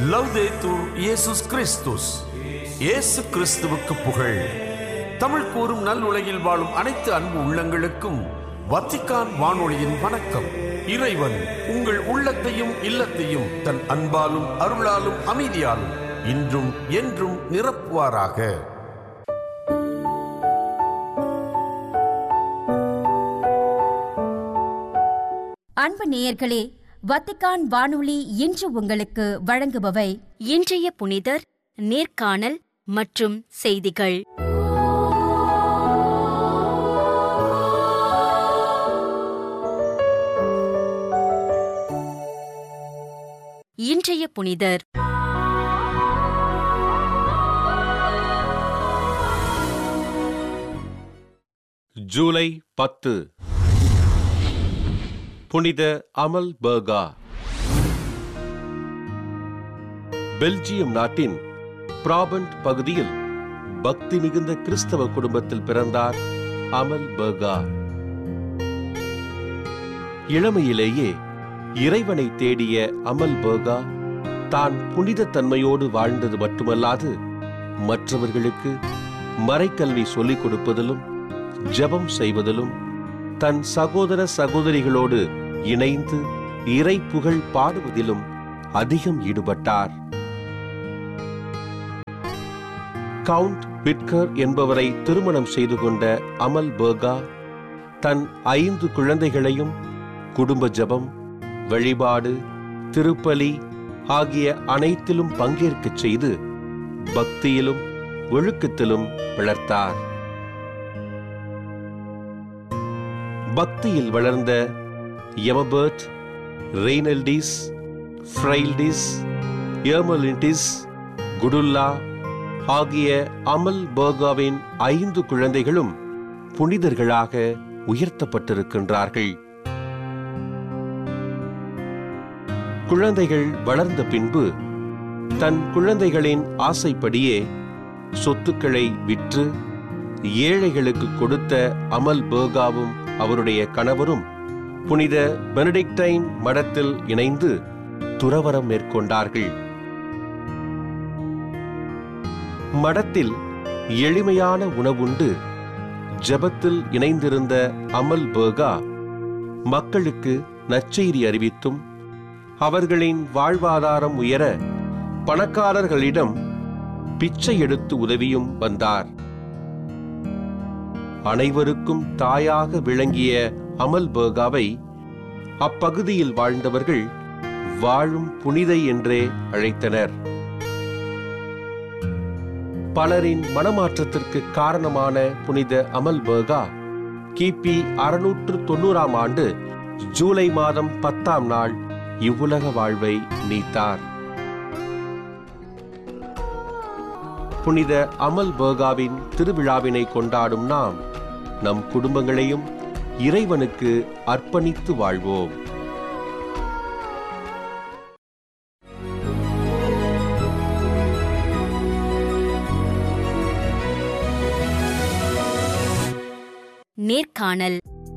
லவ்தேத்தூர் இயேசுஸ் கிறிஸ்துஸ் இயேசு கிறிஸ்துவுக்கு புகழ் தமிழ் கூறும் நல் உலகில் வாழும் அனைத்து அன்பு உள்ளங்களுக்கும் வத்திக்கான் வானொலியின் வணக்கம் இறைவன் உங்கள் உள்ளத்தையும் இல்லத்தையும் தன் அன்பாலும் அருளாலும் அமைதியாலும் இன்றும் என்றும் நிரப்புவாராக அன்பு நேயர்களே வத்திக்கான் வானொலி இன்று உங்களுக்கு வழங்குபவை இன்றைய புனிதர் நேர்காணல் மற்றும் செய்திகள் இன்றைய புனிதர் ஜூலை பத்து புனித அமல் பர்கா பெல்ஜியம் நாட்டின் பிராபண்ட் பகுதியில் பக்தி மிகுந்த கிறிஸ்தவ குடும்பத்தில் பிறந்தார் அமல் பர்கா இளமையிலேயே இறைவனை தேடிய அமல் பர்கா தான் புனித தன்மையோடு வாழ்ந்தது மட்டுமல்லாது மற்றவர்களுக்கு மறைக்கல்வி சொல்லிக் கொடுப்பதிலும் ஜெபம் செய்வதிலும் தன் சகோதர சகோதரிகளோடு இணைந்து இறை புகழ் பாடுவதிலும் அதிகம் ஈடுபட்டார் கவுண்ட் பிட்கர் என்பவரை திருமணம் செய்து கொண்ட அமல் பர்கா தன் ஐந்து குழந்தைகளையும் குடும்ப ஜெபம் வழிபாடு திருப்பலி ஆகிய அனைத்திலும் பங்கேற்கச் செய்து பக்தியிலும் ஒழுக்கத்திலும் வளர்த்தார் பக்தியில் வளர்ந்த எமபர்ட் ரெய்னல்டிஸ் ஃப்ரைல்டிஸ் ஏர்மலிண்டிஸ் குடுல்லா ஆகிய அமல் பர்காவின் ஐந்து குழந்தைகளும் புனிதர்களாக உயர்த்தப்பட்டிருக்கின்றார்கள் குழந்தைகள் வளர்ந்த பின்பு தன் குழந்தைகளின் ஆசைப்படியே சொத்துக்களை விற்று ஏழைகளுக்கு கொடுத்த அமல் பர்காவும் அவருடைய கணவரும் புனித பெனடிக்டைன் மடத்தில் இணைந்து துறவரம் மேற்கொண்டார்கள் மடத்தில் எளிமையான உணவுண்டு ஜெபத்தில் இணைந்திருந்த அமல் பர்கா மக்களுக்கு நற்செய்தி அறிவித்தும் அவர்களின் வாழ்வாதாரம் உயர பணக்காரர்களிடம் பிச்சை எடுத்து உதவியும் வந்தார் அனைவருக்கும் தாயாக விளங்கிய அமல் பர்காவை அப்பகுதியில் வாழ்ந்தவர்கள் வாழும் புனிதை என்றே அழைத்தனர் பலரின் மனமாற்றத்திற்கு காரணமான புனித அமல் பர்கா கிபி அறுநூற்று தொண்ணூறாம் ஆண்டு ஜூலை மாதம் பத்தாம் நாள் இவ்வுலக வாழ்வை நீத்தார் புனித அமல் பர்காவின் திருவிழாவினை கொண்டாடும் நாம் நம் குடும்பங்களையும் இறைவனுக்கு அர்ப்பணித்து வாழ்வோம் நேர்காணல்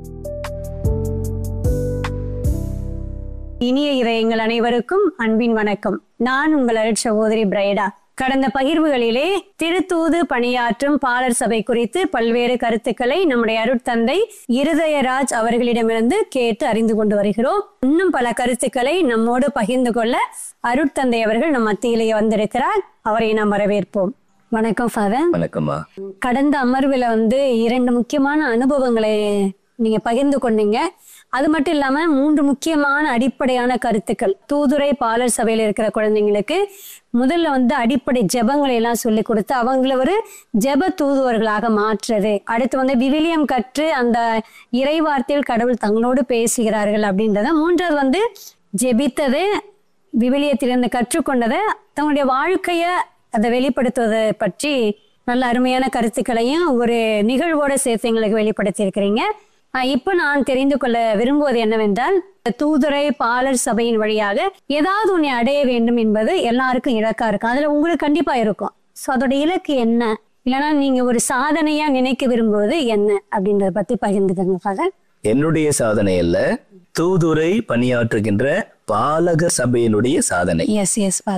இனிய இதயங்கள் அனைவருக்கும் அன்பின் வணக்கம் நான் உங்கள் அருட் சகோதரி பிரைடா கடந்த பகிர்வுகளிலே திருத்தூது பணியாற்றும் பாலர் சபை குறித்து பல்வேறு கருத்துக்களை நம்முடைய அருட்தந்தை இருதயராஜ் அவர்களிடமிருந்து கேட்டு அறிந்து கொண்டு வருகிறோம் இன்னும் பல கருத்துக்களை நம்மோடு பகிர்ந்து கொள்ள அருட்தந்தை அவர்கள் நம் மத்தியிலே வந்திருக்கிறார் அவரை நாம் வரவேற்போம் வணக்கம் ஃபாதர் வணக்கம்மா கடந்த அமர்வுல வந்து இரண்டு முக்கியமான அனுபவங்களை நீங்க பகிர்ந்து கொண்டீங்க அது மட்டும் இல்லாம மூன்று முக்கியமான அடிப்படையான கருத்துக்கள் தூதுரை பாலர் சபையில இருக்கிற குழந்தைங்களுக்கு முதல்ல வந்து அடிப்படை ஜெபங்களை எல்லாம் சொல்லி கொடுத்து அவங்கள ஒரு ஜெப தூதுவர்களாக மாற்றுறது அடுத்து வந்து விவிலியம் கற்று அந்த இறைவார்த்தையில் கடவுள் தங்களோடு பேசுகிறார்கள் அப்படின்றத மூன்றாவது வந்து ஜெபித்தது விவிலியத்திலிருந்து கற்றுக்கொண்டதை தங்களுடைய வாழ்க்கைய அதை வெளிப்படுத்துவதை பற்றி நல்ல அருமையான கருத்துக்களையும் ஒரு நிகழ்வோட சேர்த்து எங்களுக்கு வெளிப்படுத்தி இருக்கிறீங்க இப்போ நான் தெரிந்து கொள்ள விரும்புவது என்னவென்றால் தூதுரை பாலர் சபையின் வழியாக ஏதாவது ஒன்றை அடைய வேண்டும் என்பது எல்லாருக்கும் இலக்கா இருக்கும் அதுல உங்களுக்கு கண்டிப்பா இருக்கும் ஸோ அதோட இலக்கு என்ன இல்லைன்னா நீங்க ஒரு சாதனையா நினைக்க விரும்புவது என்ன அப்படின்றத பத்தி பகிர்ந்துக்கங்க ஃபாதர் என்னுடைய சாதனை அல்ல தூதுரை பணியாற்றுகின்ற பாலக சபையினுடைய சாதனை எஸ் எஸ் ஃபாதர்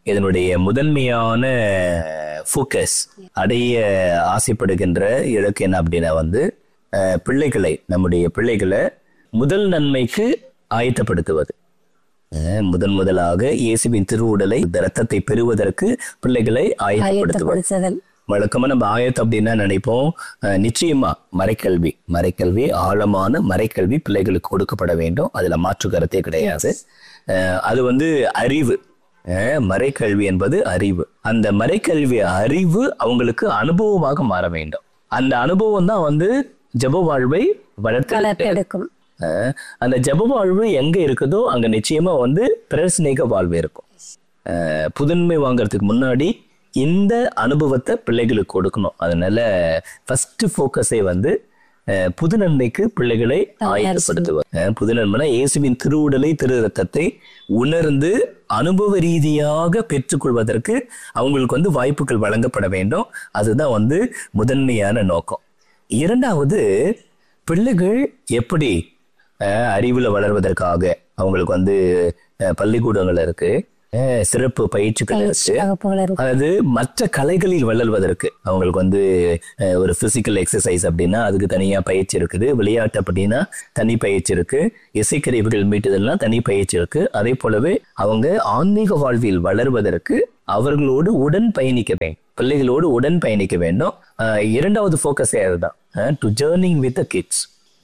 இதனுடைய முதன்மையான ஃபோக்கஸ் அடைய ஆசைப்படுகின்ற இலக்கு என்ன அப்படின்னா வந்து அஹ், பிள்ளைகளை நம்முடைய பிள்ளைகளை முதல் நன்மைக்கு ஆயத்தப்படுத்துவது அஹ், முதன் முதலாக இயேசுவின் திருவுடலை இந்த ரத்தத்தை பெறுவதற்கு பிள்ளைகளை ஆயத்தப்படுத்துவது ஆயத்தப்படுத்துதல் வழக்கமா நம்ம ஆயத்து அப்படின்னா நினைப்போம் அஹ், நிச்சயமா மறைக்கல்வி மறைக்கல்வி ஆழமான மறைக்கல்வி பிள்ளைகளுக்கு கொடுக்கப்பட வேண்டும் அதுல மாற்று கருத்தே கிடையாது அஹ், அது வந்து அறிவு அஹ், மறைக்கல்வி என்பது அறிவு அந்த மறைக்கல்வி அறிவு அவங்களுக்கு அனுபவமாக மாற வேண்டும் அந்த அனுபவம் தான் வந்து ஜெப வாழ்வை வளர்த்து வளர்த்தெடுக்கும் அஹ், அந்த ஜெப வாழ்வு எங்க இருக்குதோ அங்க நிச்சயமா வந்து பிரசனிக வாழ்வு இருக்கும் அஹ், புதன்மை வாங்குறதுக்கு முன்னாடி இந்த அனுபவத்தை பிள்ளைகளுக்கு கொடுக்கணும் அதனால ஃபர்ஸ்ட் ஃபோக்கஸே வந்து அஹ், புது நன்மைக்கு பிள்ளைகளை ஆயத்தப்படுத்துவது அஹ், புது நன்மைனா இயேசுவின் திருவுடலை திரு ரத்தத்தை உணர்ந்து அனுபவ ரீதியாக பெற்றுக்கொள்வதற்கு அவங்களுக்கு வந்து வாய்ப்புகள் வழங்கப்பட வேண்டும் அதுதான் வந்து முதன்மையான நோக்கம் இரண்டாவது பிள்ளைகள் எப்படி அஹ், அறிவுல வளர்வதற்காக அவங்களுக்கு வந்து அஹ், பள்ளிக்கூடங்கள் இருக்கு அஹ், சிறப்பு பயிற்சிகள் இருக்கு வகுப்புகள் இருக்கு அதாவது மற்ற கலைகளில் வளர்வதற்கு அவங்களுக்கு வந்து அஹ், ஒரு பிசிக்கல் எக்ஸசைஸ் அப்படின்னா அதுக்கு தனியா பயிற்சி இருக்குது விளையாட்டு அப்படின்னா தனி பயிற்சி இருக்கு இசைக்கருவிகள் மீட்டுதல்னா தனி பயிற்சி இருக்கு அதே போலவே அவங்க ஆன்மீக வாழ்வில் வளர்வதற்கு அவர்களோடு உடன் பயணிக்க வேண்டும் பிள்ளைகளோடு உடன் பயணிக்க வேண்டும் அஹ், இரண்டாவது ஃபோக்கஸே அதுதான் to journeying with the kids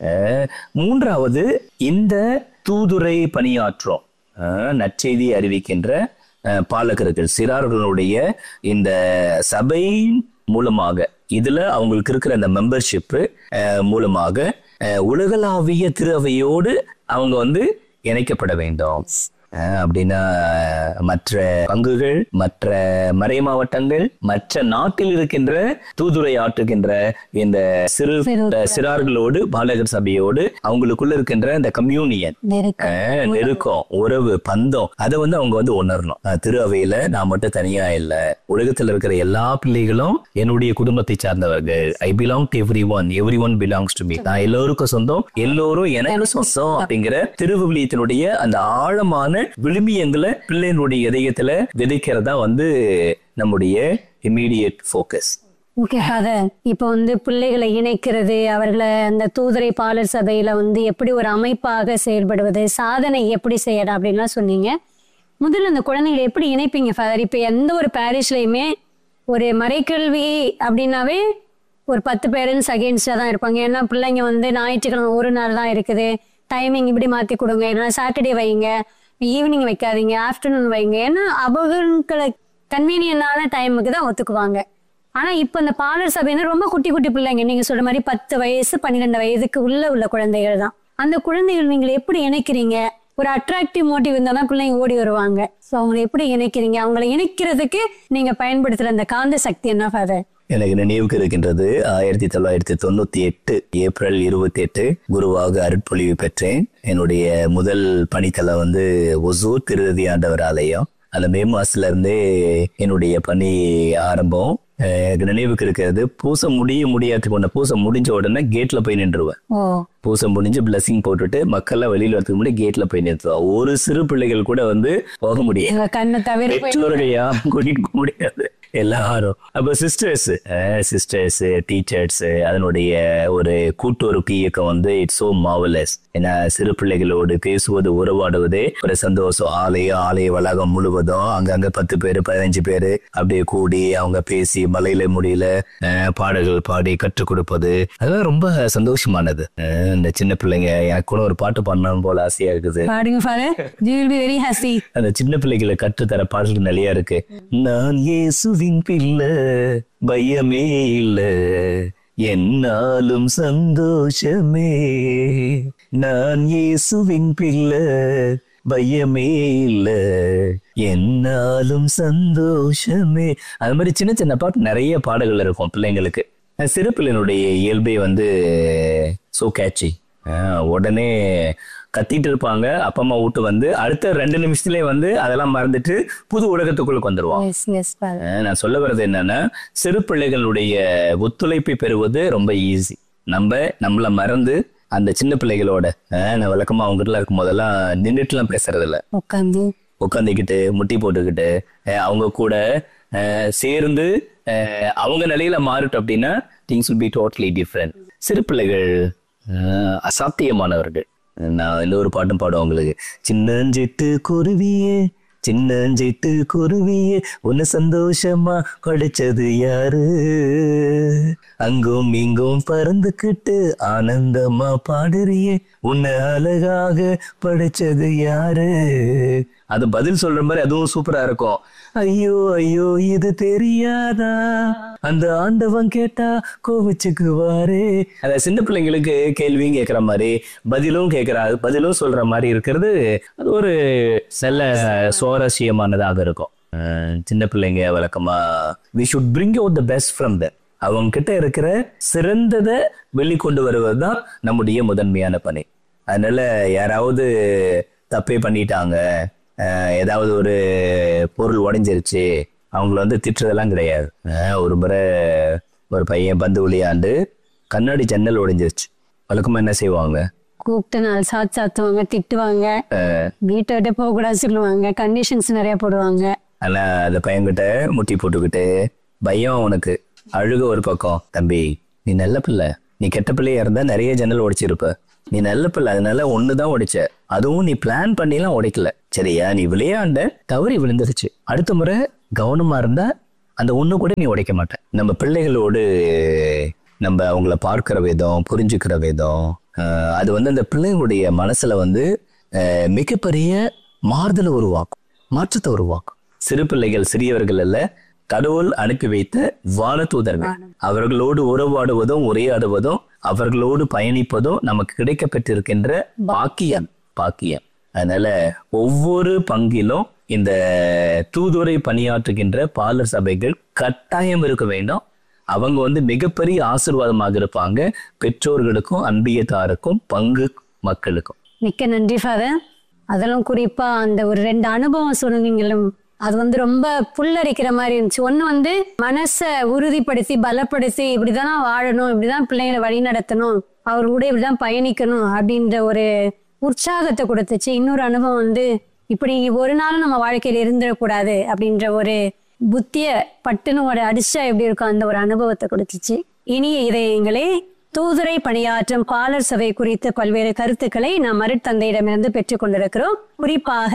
மூன்றாவது இந்த தூதுரை பணியாற்றும் அஹ், நற்செய்தி அறிவிக்கின்ற அஹ், பாலகர்கள் சிறார்களுடைய இந்த சபை மூலமாக இதுல அவங்களுக்கு இருக்கிற அந்த மெம்பர்ஷிப் மூலமாக அஹ், உலகளாவிய திருவையோடு அவங்க வந்து இணைக்கப்பட வேண்டும் அஹ், அப்படின்னா மற்ற பங்குகள் மற்ற மறை மாவட்டங்கள் மற்ற நாட்டில் இருக்கின்ற தூதுரை ஆற்றுகின்ற இந்த சிறு சிறார்களோடு பாலகர் சபையோடு அவங்களுக்குள்ள இருக்கின்ற இந்த கம்யூனியன் நெருக்கம் ஆஹ் நெருக்கம் உறவு பந்தம் அதை வந்து அவங்க வந்து உணரணும் ஆஹ் திரு அவையில நான் மட்டும் தனியா இல்ல உலகத்துல இருக்கிற எல்லா பிள்ளைகளும் என்னுடைய குடும்பத்தை சார்ந்தவர்கள் I belong to every one every one belongs to me நான் எல்லோருக்கும் சொந்தம் எல்லோரும் எனக்கு சொந்தம் அப்படிங்கிற திருவிவிலியத்தினுடைய அந்த ஆழமான விழுமியங்களை பிள்ளையினுடைய இதயத்துல விதைக்கிறதா வந்து நம்முடைய இம்மீடியட் ஃபோக்கஸ் ஓகே ஃபாதர் இப்போ வந்து பிள்ளைகளை இணைக்கிறது அவர்களை அந்த தூதரை பாலர் சபையில வந்து எப்படி ஒரு அமைப்பாக செயல்படுவது சாதனை எப்படி செய்யலாம் அப்படின்லாம் சொன்னீங்க முதல்ல அந்த குழந்தைகளை எப்படி இணைப்பீங்க ஃபாதர் இப்போ எந்த ஒரு பேரிஸ்லையுமே ஒரு மறைக்கல்வி அப்படின்னாவே ஒரு பத்து பேரண்ட்ஸ் அகேன்ஸ்டாக தான் இருப்பாங்க ஏன்னா பிள்ளைங்க வந்து ஞாயிற்றுக்கிழமை ஒரு நாள் தான் இருக்குது டைமிங் இப்படி மாற்றி கொடுங்க இல்லைன்னா சாட்டர்டே வைங்க ஈவினிங் வைக்காதீங்க ஆஃப்டர்நூன் வைங்க ஏன்னா அவங்களுக்கு கன்வீனியன்டான டைமுக்கு தான் ஒத்துக்குவாங்க ஆனா இப்ப இந்த பாலர் சபையினர் ரொம்ப குட்டி குட்டி பிள்ளைங்க நீங்க சொல்ற மாதிரி பத்து வயசு பன்னிரெண்டு வயதுக்கு உள்ள உள்ள குழந்தைகள் தான் அந்த குழந்தைகள் நீங்க எப்படி இணைக்கிறீங்க ஒரு அட்ராக்டிவ் மோட்டிவ் இருந்தால் தான் பிள்ளைங்க ஓடி வருவாங்க ஸோ அவங்களை எப்படி இணைக்கிறீங்க அவங்களை இணைக்கிறதுக்கு நீங்க பயன்படுத்துற அந்த காந்த சக்தி என்ன ஃபாதர் எனக்கு நினைவுக்கு இருக்கின்றது ஆயிரத்தி தொள்ளாயிரத்தி தொண்ணூத்தி எட்டு ஏப்ரல் இருபத்தி எட்டு குருவாக அருட்பொழிவு பெற்றேன் என்னுடைய முதல் பணித்தலம் வந்து ஒசூர் திருதி ஆண்டவர் ஆலயம் அந்த மே மாசத்துல இருந்தே என்னுடைய பணி ஆரம்பம் அஹ் எனக்கு நினைவுக்கு இருக்கிறது பூசை முடிய முடியாதுக்கு ஒன்று பூசை முடிஞ்ச உடனே கேட்ல போய் நின்றுவேன் ஓ பூசை முடிஞ்சு பிளஸிங் போட்டுட்டு மக்கள்லாம் வெளியில வரதுக்கு முன்னாடி கேட்ல போய் நிறுத்துவோம் ஒரு சிறு பிள்ளைகள் கூட வந்து போக முடியாது எங்க கண்ணை தவிர போய் பெற்றோர்கள் யாரும் கூட்டிட்டு போக முடியாது எல்லாரும் அப்ப சிஸ்டர்ஸ் சிஸ்டர்ஸ் டீச்சர்ஸ் அதனுடைய ஒரு கூட்டுறவு இயக்கம் வந்து இட்ஸ் சோ மாவலஸ் ஏன்னா சிறு பிள்ளைகளோடு பேசுவது உறவாடுவதே ஒரு சந்தோஷம் ஆலயம் ஆலய வளாகம் முழுவதும் அங்கங்க பத்து பேரு பதினஞ்சு பேரு அப்படியே கூடி அவங்க பேசி மலையில முடியல அஹ், பாடல்கள் பாடி கற்றுக் கொடுப்பது அதெல்லாம் ரொம்ப சந்தோஷமானது அஹ், இந்த சின்ன பிள்ளைங்க எனக்கு கூட ஒரு பாட்டு பண்ணணும் போல ஆசையா இருக்குது பாடுங்க father you will be very happy அந்த சின்ன பிள்ளைகளை கற்றுத்தர பாடல்கள் நிறைய இருக்கு நான் இயேசுவின் பிள்ளை பயமே இல்ல என்னாலும் சந்தோஷமே நான் இயேசுவின் பிள்ளை பயமே இல்ல என்னாலும் சந்தோஷமே அது மாதிரி சின்ன சின்ன பாட்டு நிறைய பாடல்கள் இருக்கும் பிள்ளைங்களுக்கு அஹ் சிறு பிள்ளைகளுடைய இயல்பே வந்து சோ கேட்சி உடனே கத்திட்டு இருப்பாங்க அப்பா அம்மா வீட்டு வந்து அடுத்த ரெண்டு நிமிஷத்துலயே வந்து அதெல்லாம் மறந்துட்டு புது உலகத்துக்குள்ள வந்துருவாங்க எஸ் எஸ் ஃபாதர் அஹ் நான் சொல்ல வர்றது என்னன்னா சிறு பிள்ளைகளுடைய ஒத்துழைப்பை பெறுவது ரொம்ப ஈஸி நம்ம நம்மள மறந்து அந்த சின்ன பிள்ளைகளோட அஹ் நான் வழக்கமா அவங்க கிட்ட இருக்கும் போதெல்லாம் நின்றுட்டுலாம் பேசுறது இல்ல உட்காந்து உட்காந்துக்கிட்டு முட்டி போட்டுக்கிட்டு அஹ் அவங்க கூட அஹ் சேர்ந்து அஹ் அவங்க நிலையில மாறிட்டோம் அப்படின்னா things will be totally different சிறு பிள்ளைகள் அஹ் அசாத்தியமானவர்கள் நான் இன்னொரு பாட்டும் பாடுவேன் உங்களுக்கு சின்னஞ்சிட்டு குருவியே சின்னஞ்சிட்டு குருவியே உன்னை சந்தோஷமா படிச்சது யாரு அங்கும் இங்கும் பறந்துக்கிட்டு ஆனந்தமா பாடுறியே உன்னை அழகாக படைச்சது யாரு அது பதில் சொல்ற மாதிரி அதுவும் சூப்பரா இருக்கும் ஐயோ ஐயோ இது தெரியாதா அந்த ஆண்டவன் கேட்டா கோவிச்சுக்குவாரு அந்த சின்ன பிள்ளைங்களுக்கு கேள்வியும் கேட்குற மாதிரி பதிலும் கேட்குறா பதிலும் சொல்ற மாதிரி இருக்கிறது அது ஒரு நல்ல சுவாரஸ்யமானதாக இருக்கும் அஹ் சின்ன பிள்ளைங்க வழக்கமா we should bring out the best from the அவங்க கிட்ட இருக்கிற சிறந்ததை வெளிக்கொண்டு வருவது தான் நம்முடைய முதன்மையான பணி அதனால யாராவது தப்பே பண்ணிட்டாங்க அஹ் ஏதாவது ஒரு பொருள் உடைஞ்சிருச்சு அவங்கள வந்து திட்டுறதெல்லாம் கிடையாது அஹ் ஒரு முறை ஒரு பையன் பந்து விளையாண்டு கண்ணாடி ஜன்னல் உடைஞ்சிருச்சு வழக்கமா என்ன செய்வாங்க கூப்பிட்டு நாலு சாத்து சாத்துவாங்க திட்டுவாங்க வீட்டை விட்டு போக கூடாது சொல்லுவாங்க கண்டிஷன்ஸ் நிறைய போடுவாங்க ஆனா அந்த பையன்கிட்ட முட்டி போட்டுக்கிட்டு பயம் உனக்கு அழுக ஒரு பக்கம் தம்பி நீ நல்ல பிள்ளை நீ கெட்ட பிள்ளையா இருந்தா நிறைய ஜன்னல் உடைச்சிருப்ப நீ நல்ல பிள்ளை அதனால ஒண்ணுதான் உடைச்ச அதுவும் நீ பிளான் பண்ணிலாம் உடைக்கல சரியா நீ விளையாண்ட தவறி விழுந்துருச்சு அடுத்த முறை கவனமா இருந்தா அந்த ஒண்ணு கூட நீ உடைக்க மாட்ட நம்ம பிள்ளைகளோடு நம்ம அவங்கள பார்க்கிற விதம் புரிஞ்சுக்கிற விதம் ஆஹ் அது வந்து அந்த பிள்ளைகளுடைய மனசுல வந்து ஆஹ் மிகப்பெரிய மாறுதலை உருவாக்கும் மாற்றத்தை உருவாக்கும் சிறு பிள்ளைகள் சிறியவர்கள் அல்ல கடவுள் அனுப்பி வைத்த வானதூதர்கள் அவர்களோடு உறவாடுவதும் உரையாடுவதும் அவர்களோடு பயணிப்பதும் நமக்கு கிடைக்கப்பட்டிருக்கின்ற பாக்கியம் பாக்கியம் அதனால ஒவ்வொரு பங்கிலும் இந்த தூதுரை பணியாற்றுகின்ற பாலர் சபைகள் கட்டாயம் இருக்க வேண்டும் அவங்க வந்து மிகப்பெரிய ஆசீர்வாதமாக இருப்பாங்க பெற்றோர்களுக்கும் அன்பியத்தாருக்கும் பங்கு மக்களுக்கும் மிக்க நன்றி ஃபாதர் அதெல்லாம் குறிப்பா அந்த ஒரு ரெண்டு அனுபவம் சொன்னீங்களும் அது வந்து ரொம்ப புல்லரிக்கிற மாதிரி இருந்துச்சு ஒண்ணு வந்து மனசை உறுதிப்படுத்தி பலப்படுத்தி இப்படிதான் வாழணும் இப்படிதான் பிள்ளைங்களை வழி நடத்தணும் அவர் கூட இப்படிதான் பயணிக்கணும் அப்படின்ற ஒரு உற்சாகத்தை கொடுத்துச்சு இன்னொரு அனுபவம் வந்து இப்படி ஒரு நாளும் நம்ம வாழ்க்கையில இருந்துடக்கூடாது அப்படின்ற ஒரு புத்திய பட்டுன்னு ஒரு அடிச்சா எப்படி இருக்கும் அந்த ஒரு அனுபவத்தை கொடுத்துச்சு இனிய இதயங்களே தூதுரை பணியாற்றும் பாலர் சபை குறித்த பல்வேறு கருத்துக்களை நாம் மருட்தந்தையிடமிருந்து பெற்றுக் கொண்டிருக்கிறோம் குறிப்பாக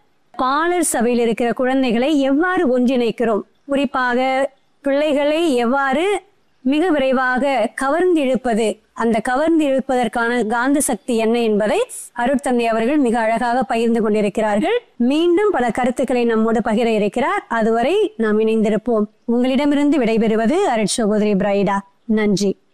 பாலர் சபையில் இருக்கிற குழந்தைகளை எவ்வாறு ஒன்றிணைக்கிறோம் குறிப்பாக பிள்ளைகளை எவ்வாறு மிக விரைவாக கவர்ந்து இழுப்பது அந்த கவர்ந்து இழுப்பதற்கான காந்த சக்தி என்ன என்பதை அருட்தந்தை அவர்கள் மிக அழகாக பகிர்ந்து கொண்டிருக்கிறார்கள் மீண்டும் பல கருத்துக்களை நம்மோடு பகிர இருக்கிறார் அதுவரை நாம் இணைந்திருப்போம் உங்களிடமிருந்து விடைபெறுவது அருட் சகோதரி பிரைடா நன்றி